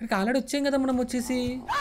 ఇక్కడికి ఆల్రెడీ వచ్చాం కదా మనం వచ్చేసి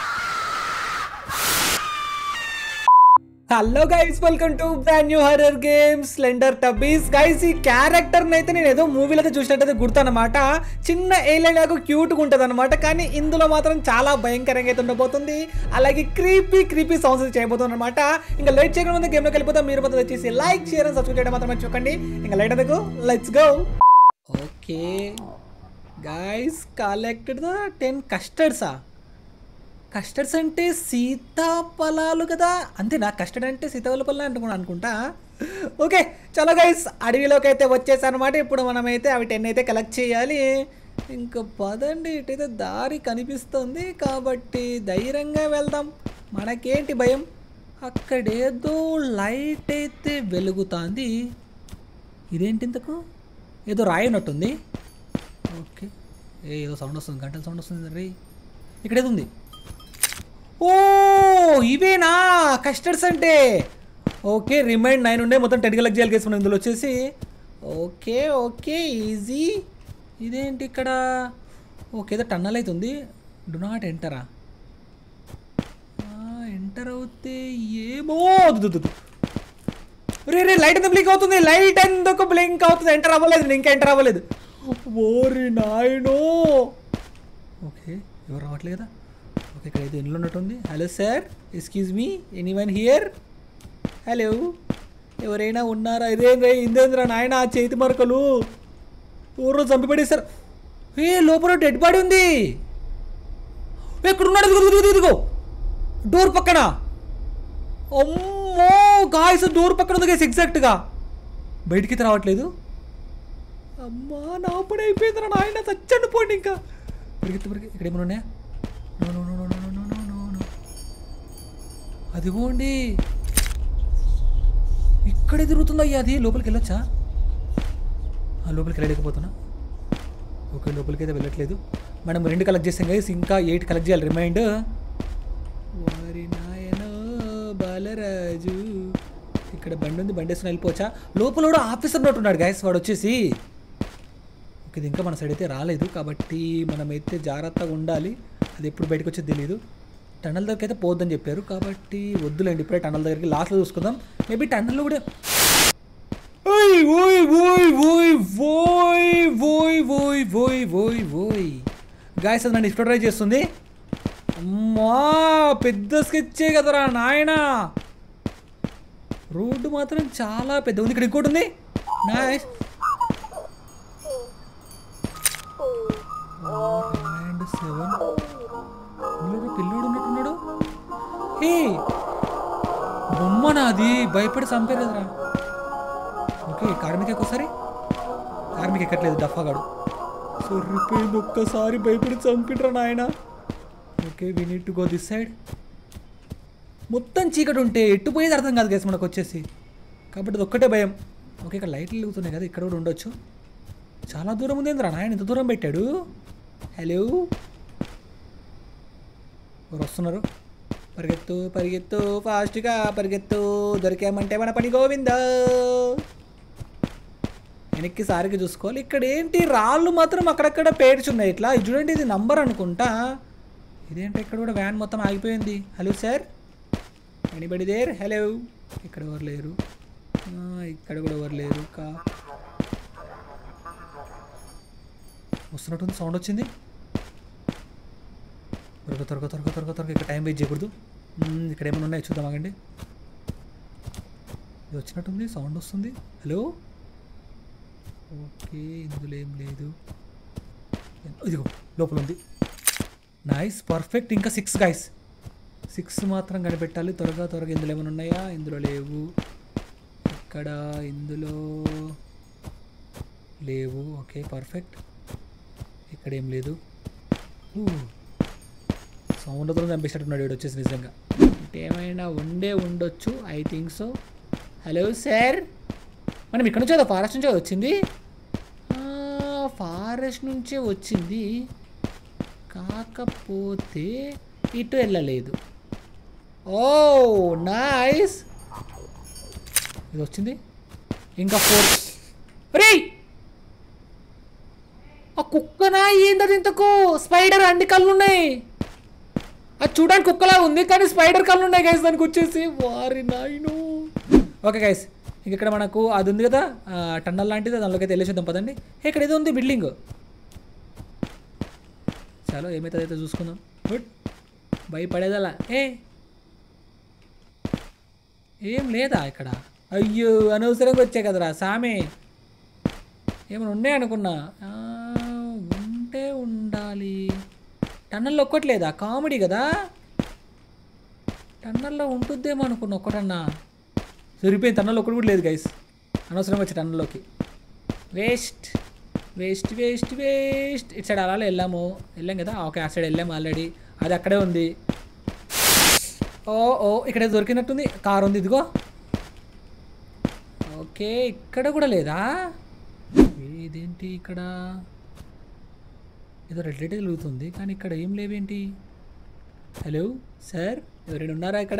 hello guys welcome to brand new horror games slender tubbies guys ఈ క్యారెక్టర్ అయితే నేను ఏదో మూవీలో అయితే చూసినట్టయితే గుర్తనమాట చిన్న ఏలియన్ లాగా క్యూట్గా ఉంటుంది అనమాట కానీ ఇందులో మాత్రం చాలా భయంకరంగా అయితే ఉండబోతుంది అలాగే క్రీపీ క్రీపీ సౌండ్స్ చేయబోతుంది అనమాట ఇంకా లైట్ చేయడం ముందు గేమ్లోకి వెళ్ళిపోతాం మీరు మాత్రం వచ్చేసి లైక్ షేర్ అండ్ సబ్స్క్రైబ్ చేయడం మాత్రం మర్చిపోకండి ఇంకా లైట్ ఎందుకు let's go okay guys collected the ten కస్టర్డ్సా కస్టర్డ్స్ అంటే సీతాఫలాలు కదా అంతేనా కస్టర్డ్ అంటే సీతాఫల పళ్ళు అనుకున్నా అనుకుంటా ఓకే చలో గైస్ అడవిలోకి అయితే వచ్చేసానమాట ఇప్పుడు మనమైతే అవి టెన్ అయితే కలెక్ట్ చేయాలి ఇంకా పదండి ఇటైతే దారి కనిపిస్తుంది కాబట్టి ధైర్యంగా వెళ్దాం మనకేంటి భయం అక్కడేదో లైట్ అయితే వెలుగుతుంది ఇదేంటి ఇంతకు ఏదో రాయి ఉన్నట్టుంది ఓకే ఏ ఏదో సౌండ్ వస్తుంది గంటల సౌండ్ వస్తుంది రే ఇక్కడ ఏదో ఉంది ఓ ఇవేనా కస్టర్డ్స్ అంటే ఓకే రిమైండ్ నైన్ ఉండే మొత్తం టెన్ కలెక్ట్ చేయాలి కేసు మనం ఇందులో వచ్చేసి ఓకే ఓకే ఈజీ ఇదేంటి ఇక్కడ ఓకే ఏదో టన్నల్ అవుతుంది డు నాట్ ఎంటరా ఎంటర్ అవుతే ఏమో దు, దు, దు. రే రే లైట్ ఎందుకు బ్లింక్ అవుతుంది లైట్ ఎందుకు బ్లింక్ అవుతుంది ఎంటర్ అవ్వలేదు నేను ఇంకా ఎంటర్ అవ్వలేదు ఓరి నాయనో ఓకే ఎవరు రావట్లేదు కదా ఓకే ఇక్కడ అయితే ఇంట్లో ఉన్నట్టుంది hello sir excuse me anyone here hello ఎవరైనా ఉన్నారా ఇదేం రే ఇందేంద్ర నాయన ఆ చేతి మరకలు ఊర్లో చంపి పడేశారు ఏ లోపల డెడ్ బాడీ ఉంది ఎక్కడున్నాడు ఇదిగో, ఇదిగో, ఇదిగో, ఇదిగో డోర్ పక్కన అమ్మో గాయస్ డోర్ పక్కన ఉంది గైస్ ఎగ్జాక్ట్గా బయటికి రావట్లేదు అమ్మా నా పని అయిపోయిందిరా నాయన చచ్చండి పోండి ఇంకా పరిగెత్తు పరిగె ఇక్కడ ఏమైనా ఉన్నాయా no no no no no no no no no అదిగోండి ఇక్కడే తిరుగుతుందయ్యా అది లోపలికి వెళ్ళొచ్చా ఆ, లోపలికి వెళ్ళలేకపోతున్నా ఓకే లోపలికి అయితే వెళ్ళట్లేదు మనం రెండు కలెక్ట్ చేసాం గైస్ ఇంకా ఎయిట్ కలెక్ట్ చేయాలి రిమైండ్ వారి నాయనో బాలరాజు ఇక్కడ బండి ఉంది బండి వేసుకుని వెళ్ళిపోవచ్చా లోపల కూడా ఆఫీసర్ ఉన్నట్టున్నాడు గైస్ వాడు వచ్చేసి ఓకే ఇది ఇంకా మన సైడ్ అయితే రాలేదు కాబట్టి మనమైతే జాగ్రత్తగా ఉండాలి అది ఎప్పుడు బయటకు వచ్చేది తెలియదు టన్నల్ దగ్గరికి అయితే పోద్దని చెప్పారు కాబట్టి వద్దులేండి ఇప్పుడే టన్నల్ దగ్గరికి లాస్ట్లో చూసుకుందాం మేబీ టన్నల్లో కూడా ఓయ్ ఓయ్ ఓయ్ ఓయ్ ఓయ్ ఓయ్ ఓయ్ ఓయ్ ఓయ్ ఓయ్ గాయస్ అది నన్ను ఇప్పుడు ట్రై చేస్తుంది అమ్మా పెద్ద స్కెచ్చే కదరా నాయనా రోడ్డు మాత్రం చాలా పెద్ద ఉంది ఇక్కడ ఇంకోటి ఉంది నైస్ అండ్ సెవెన్ ఇందులో పిల్లోడు ఉన్నట్టున్నాడు హే బొమ్మ నాది భయపడి చంపారు కదరా ఓకే కార్మిక ఒకసారి కార్మిక ఎక్కట్లేదు డఫాగాడు సొర్రిపోయింది ఒక్కసారి భయపడి చంపిడ్రా నాయన okay we need to go this side మొత్తం చీకటి ఉంటే ఎట్టు పోయేది అర్థం కాదు గేస్ మనకు వచ్చేసి కాబట్టి అది ఒక్కటే భయం ఓకే ఇక్కడ లైట్లు వెలుగుతున్నాయి కదా ఇక్కడ కూడా ఉండొచ్చు చాలా దూరం ఉంది ఏంద్రా నాయన ఇంత దూరం పెట్టాడు హలో ఎవరు వస్తున్నారు పరిగెత్తు పరిగెత్తు ఫాస్ట్గా పరిగెత్తు దొరికామంటే మన పని గోవిందా వెనక్కి సారికి చూసుకోవాలి ఇక్కడ ఏంటి రాళ్ళు మాత్రం అక్కడక్కడ పేర్చున్నాయి ఇట్లా ఇది చూడండి ఇది నంబర్ అనుకుంటా ఇదేంటి ఇక్కడ కూడా వ్యాన్ మొత్తం ఆగిపోయింది hello sir anybody there hello ఇక్కడ ఎవరు లేరు ఆ, ఇక్కడ కూడా ఎవరు లేరు కా వస్తున్నట్టుంది సౌండ్ వచ్చింది త్వరగా త్వరగా త్వరగా త్వరగా త్వరగా ఇక్కడ టైం వేస్ట్ చేయకూడదు మ్మ్, ఇక్కడ ఏమైనా ఉన్నాయో చూద్దాం ఆగండి ఇది వచ్చినట్టుంది సౌండ్ వస్తుంది హలో ఓకే ఇందులో ఏం లేదు ఇదిగో లోపల ఉంది నైస్ పర్ఫెక్ట్ ఇంకా సిక్స్ గైస్ సిక్స్ మాత్రం కనిపెట్టాలి త్వరగా త్వరగా ఇందులో ఏమైనా ఉన్నాయా ఇందులో లేవు ఇక్కడ ఇందులో లేవు ఓకే పర్ఫెక్ట్ ఇక్కడ ఏం లేదు సౌండ్తో చంపేసినట్టున్నాడు వీడు వచ్చేసి నిజంగా ఇటు ఏమైనా ఉండే ఉండొచ్చు I think so hello sir మనం ఇక్కడ నుంచే కదా ఫారెస్ట్ నుంచే వచ్చింది ఫారెస్ట్ నుంచే వచ్చింది కాకపోతే ఇటు వెళ్ళలేదు ఓ నైస్ ఇది వచ్చింది ఇంకా ఫోర్ రే ఆ కుక్కనా ఏంటది ఇంతకు స్పైడర్ అన్ని కళ్ళు ఉన్నాయి అది చూడడానికి కుక్కలా ఉంది కానీ స్పైడర్ కళ్ళు ఉన్నాయి గైస్ దానికి వచ్చేసి వారి నాయను ఓకే గైస్ ఇంక ఇక్కడ మనకు అది ఉంది కదా ఆ, టన్నల్ లాంటిది దానిలోకి తెలిసేద్దాం పదండి హే, ఇక్కడ ఏదో ఉంది బిల్డింగ్ చాలు ఏమైతే అయితే చూసుకుందాం గుడ్ భయపడేదలా ఏ ఏం లేదా ఇక్కడ అయ్యో అనవసరంగా వచ్చే కదరా సామే ఏమైనా ఉన్నాయి అనుకున్నా ఆ, ఉంటే ఉండాలి టన్నల్లో ఒక్కట్లేదా కామెడీ కదా టన్నల్లో ఉంటుందేమో అనుకున్నా ఒక్కటన్నా సరిపోయింది టన్నల్లో ఒక్కటి కూడా లేదు గైస్ అనవసరం వచ్చి టన్నల్లోకి వేస్ట్ వేస్ట్ వేస్ట్ వేస్ట్ ఇటు సైడ్ అలా వెళ్ళాము వెళ్ళాం కదా ఓకే ఆ సైడ్ వెళ్ళాము ఆల్రెడీ అది అక్కడే ఉంది ఓ ఓ ఇక్కడ దొరికినట్టుంది కార్ ఉంది ఇదిగో ఓకే ఇక్కడ కూడా లేదా ఇదేంటి ఇక్కడ ఏదో రెడ్ లైట్ వెలుగుతుంది కానీ ఇక్కడ ఏం లేవేంటి హలో సార్ ఎవరైనా ఉన్నారా ఇక్కడ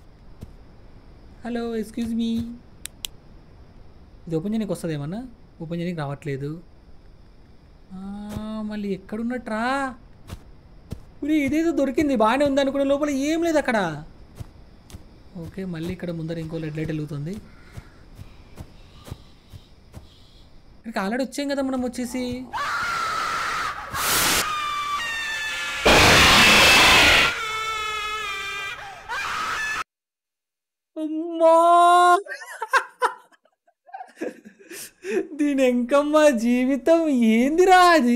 హలో ఎక్స్క్యూజ్ మీ ఇది ఓపెన్ చేయడానికి వస్తుంది ఏమన్నా ఓపెన్ చేయడానికి రావట్లేదు ఆ, మళ్ళీ ఎక్కడున్నట్రా ఉరి ఇదేదో దొరికింది బాగానే ఉంది అనుకునే లోపల ఏం లేదు అక్కడ ఓకే మళ్ళీ ఇక్కడ ముందర ఇంకో రెడ్ లైట్ వెలుగుతుంది ఇక్కడికి ఆల్రెడీ వచ్చాం కదా మనం వచ్చేసి అమ్మా దీని ఎంకమ్మ జీవితం ఏందిరా అది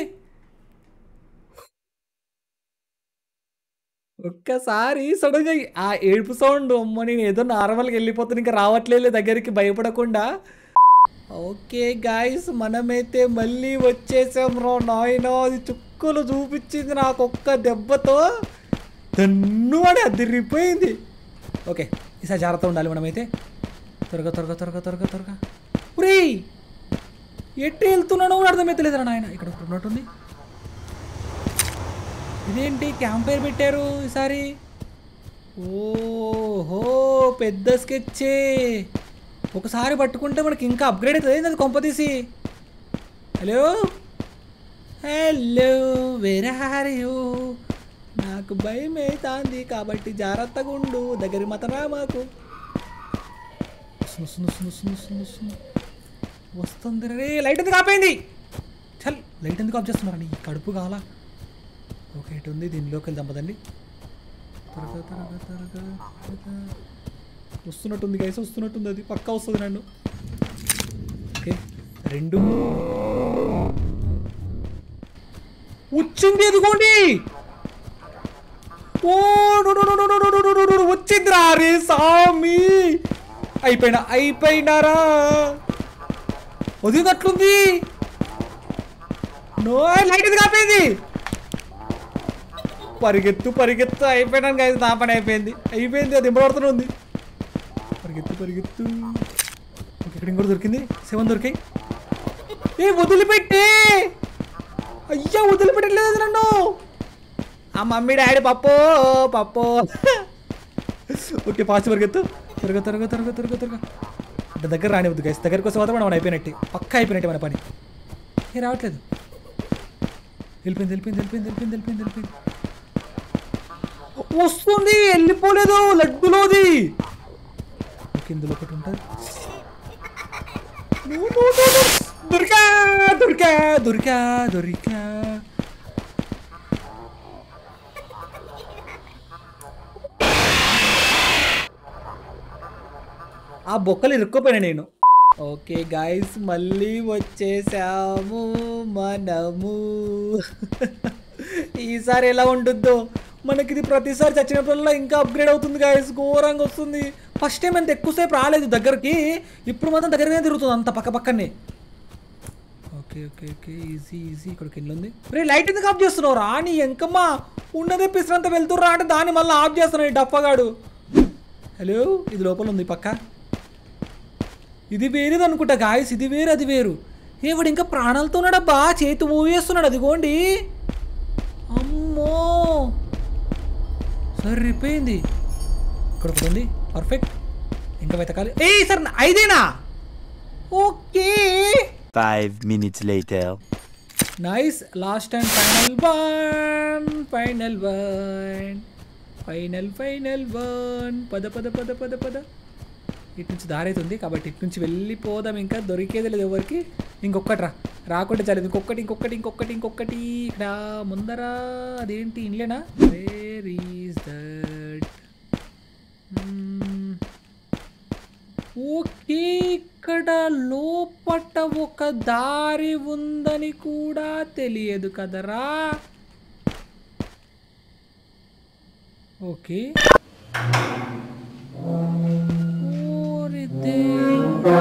ఒక్కసారి సడన్గా ఆ ఏడుపు సౌండ్ అమ్మ నేను ఏదో నార్మల్గా వెళ్ళిపోతాను ఇంకా రావట్లేదు దగ్గరికి భయపడకుండా ఓకే గాయస్ మనమైతే మళ్ళీ వచ్చేసాం రా నాయన అది చుక్కలు చూపించింది నాకు ఒక్క దెబ్బతో దన్ను అని అదిరిపోయింది ఓకే ఈసారి జాగ్రత్త ఉండాలి మనమైతే త్వరగా త్వరగా త్వరగా త్వరగా త్వరగా ఉరే ఎట్టి వెళ్తున్నానో కూడా అర్థమైతలేదురా నాయన ఇక్కడ ఒకటి ఉన్నట్టుంది ఇదేంటి క్యాంప్ ఫైర్ పెట్టారు ఈసారి ఓహో పెద్ద స్కెచ్చే ఒకసారి పట్టుకుంటే మనకి ఇంకా అప్గ్రేడ్ అవుతుంది అది కొంపతీసి హలో హలో వేరే హార్ యూ నాకు భయం అవుతుంది కాబట్టి జాగ్రత్తగా ఉండు దగ్గర మాత్రం మాకు వస్తుంది వస్తుంది వస్తుంది వస్తుంది వస్తుంది వస్తుంది వస్తుంది రే లైట్ ఎందుకు ఆపైంది చల్ లైట్ ఎందుకు ఆఫ్ చేస్తున్నారండి ఈ కడుపు కావాలా ఓకే ఇటు ఉంది దీనిలోకి వెళ్దాం పదండి త్వరగా త్వరగా త్వరగా త్వరగా వస్తున్నట్టుంది గైస్ వస్తున్నట్టుంది అది పక్కా వస్తుంది నన్ను ఓకే రెండు వచ్చింది ఎదుగోండి ఓ డు డు డు డు డు డు డు డు డు డు వచ్చిందిరా రే సామి అయిపోయినా అయిపోయినారా వదిలినట్లుంది నో లైట్ ఇది కాపోయింది పరిగెత్తు పరిగెత్తు అయిపోయినాను కదా నా పని అయిపోయింది అయిపోయింది అది ఇంపడుతూనే ఉంది పరిగెత్తు పరిగెత్తు ఓకే, ఇక్కడ ఇంకోటి దొరికింది సెవెన్ దొరికాయి ఏ వదిలిపెట్టే అయ్యా వదిలిపెట్టలేదు నన్ను ఆ మమ్మీ డాడీ పప్పు పప్పు ఓకే ఫాస్ట్ పరిగెత్తు త్వరగా త్వరగా త్వరగా త్వరగా త్వరగా అంటే దగ్గర రానివద్దు గైస్ దగ్గరికి వస్తే మాత్రం మనం అయిపోయినట్టు పక్కా అయిపోయినట్టు మన పని ఏ రావట్లేదు వెళ్ళిపోయింది వెళ్ళిపోయింది వెళ్ళిపోయింది వెళ్ళిపోయింది వెళ్ళిపోయింది వెళ్ళిపోయింది వస్తుంది వెళ్ళిపోలేదు లడ్డులోది ఓకే ఇందులో ఒకటి ఉంటుంది నో, నో, నో, నో. దొరికా దొరికా దొరికా దొరికా ఆ బొక్కలు ఇరుక్కుపోయినా నేను ఓకే గాయస్ మళ్ళీ వచ్చేసాము మనము ఈసారి ఎలా ఉంటుందో మనకి ఇది ప్రతిసారి చచ్చినప్పుడల్లా ఇంకా అప్గ్రేడ్ అవుతుంది గాయస్ ఘోరంగా వస్తుంది ఫస్ట్ టైం అంత ఎక్కువసేపు రాలేదు దగ్గరికి ఇప్పుడు మాత్రం దగ్గరగానే తిరుగుతుంది అంత పక్క పక్కనే okay okay okay easy easy ఇక్కడికి వెళ్ళింది రే లైట్ ఎందుకు ఆఫ్ చేస్తున్నావు రా నీ ఎంకమ్మా ఉన్నదే పిసినంత వెళ్తుర్రా అంటే దాన్ని మళ్ళీ ఆఫ్ చేస్తున్నాడు ఈ డప్పగాడు హలో ఇది లోపల ఉంది ఈ పక్క ఇది వేరేది అనుకుంటా గాయస్ ఇది వేరు అది వేరు ఏ వాడు ఇంకా ప్రాణాలతో ఉన్నాడబ్బా చేతి ఊవేస్తున్నాడు అదిగోండి అమ్మో సరిపోయింది ఇక్కడ ఒకటి ఉంది పర్ఫెక్ట్ ఇంకా వెతకాలి ఏ సార్ ఐదేనా okay Five minutes later. Nice last and final one final one final final one పద పద పద పద పద ఇటు నుంచి దారి అయితే ఉంది కాబట్టి ఇటు నుంచి వెళ్ళిపోదాం ఇంకా దొరికేది లేదు ఎవరికి ఇంకొకటి రా రాకుంటే చాలు ఇంకొకటి ఇంకొకటి ఇంకొకటి ఇంకొకటి ఇక్కడ ముందర అదేంటి ఇన్లేనా వేర్ ఈస్ దట్ ఓకే ఇక్కడ లోపట ఒక దారి ఉందని కూడా తెలియదు కదరా ఓకే ఓరి దేవుడా.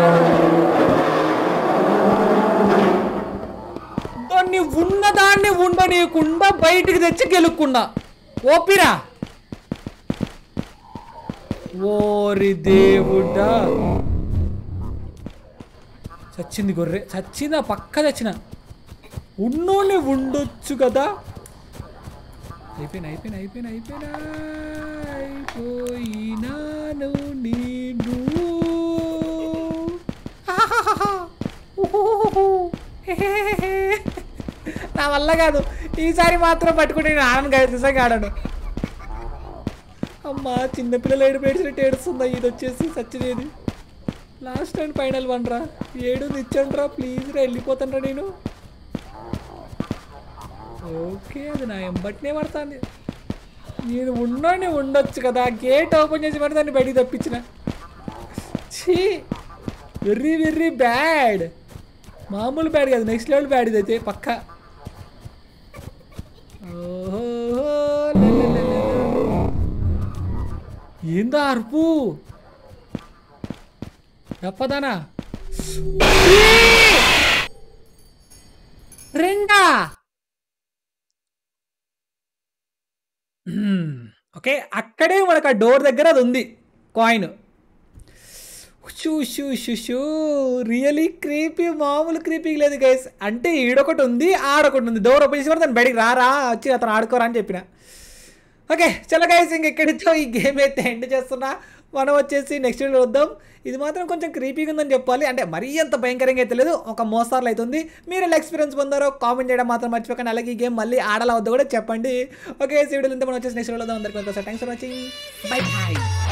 దాన్ని ఉన్నదాన్ని ఉండనీయకుండా బయటికి తెచ్చి గెలుక్కున్నా ఓపిరా ఓరి దేవుడా చచ్చింది గొర్రె చచ్చిందా పక్క చచ్చిన ఉన్నోని ఉండొచ్చు కదా అయిపోయిన అయిపోయిన అయిపోయిన అయిపోయినా అయిపోయినాను నేను నా వల్ల కాదు ఈసారి మాత్రం పట్టుకుని నేను ఆడను కాదు నిజంగా ఆడను అమ్మా చిన్నపిల్లలు ఏడుపు ఏడ్చినట్టు ఏడుస్తుందా ఇది వచ్చేసి సచ్చినేది లాస్ట్ అండ్ ఫైనల్ వన్ రా ఏడు ఇచ్చండి రా ప్లీజ్ రా వెళ్ళిపోతాను నేను ఓకే అది నా ఎంబట్నే పడుతుంది నేను ఉన్నోని ఉండొచ్చు కదా గేట్ ఓపెన్ చేసి మరి దాన్ని బయటికి తప్పించిన ఛీ వెర్రీ వెర్రీ బ్యాడ్ మామూలు బ్యాడ్ కాదు నెక్స్ట్ లెవెల్ బ్యాడ్ ఇది అయితే పక్క ఓహో ఏందా అరుపు చెప్పదానా రెండా ఓకే అక్కడే మనకు ఆ డోర్ దగ్గర అది ఉంది కాయిన్ షూ షూ షూ షూ రియలీ క్రీపీ మామూలు క్రీపీ లేదు గైస్ అంటే ఈడొకటి ఉంది ఆడొకటి ఉంది డోర్ ఓపెన్ చేసి కూడా తను బయటికి రారా వచ్చి అతను ఆడుకోరా అని చెప్పిన ఓకే చలో గైస్ ఇంకెక్కడితో ఈ గేమ్ అయితే ఎండ్ చేస్తున్నా మనం వచ్చేసి నెక్స్ట్ వీడియో వద్దాం ఇది మాత్రం కొంచెం క్రీపీగా ఉందని చెప్పాలి అంటే మరీ అంత భయంకరంగా అయితే లేదు ఒక మోసార్లు అవుతుంది మీరు ఎలా ఎక్స్పీరియన్స్ పొందారో కామెంట్ చేయడం మాత్రం మర్చిపోకండి అలాగే ఈ గేమ్ మళ్ళీ ఆడాల వద్ద కూడా చెప్పండి ఓకే ఈ వీడియోలో మనం వచ్చేసి నెక్స్ట్ వీడియో వద్దాం అందరికీ thanks for watching bye bye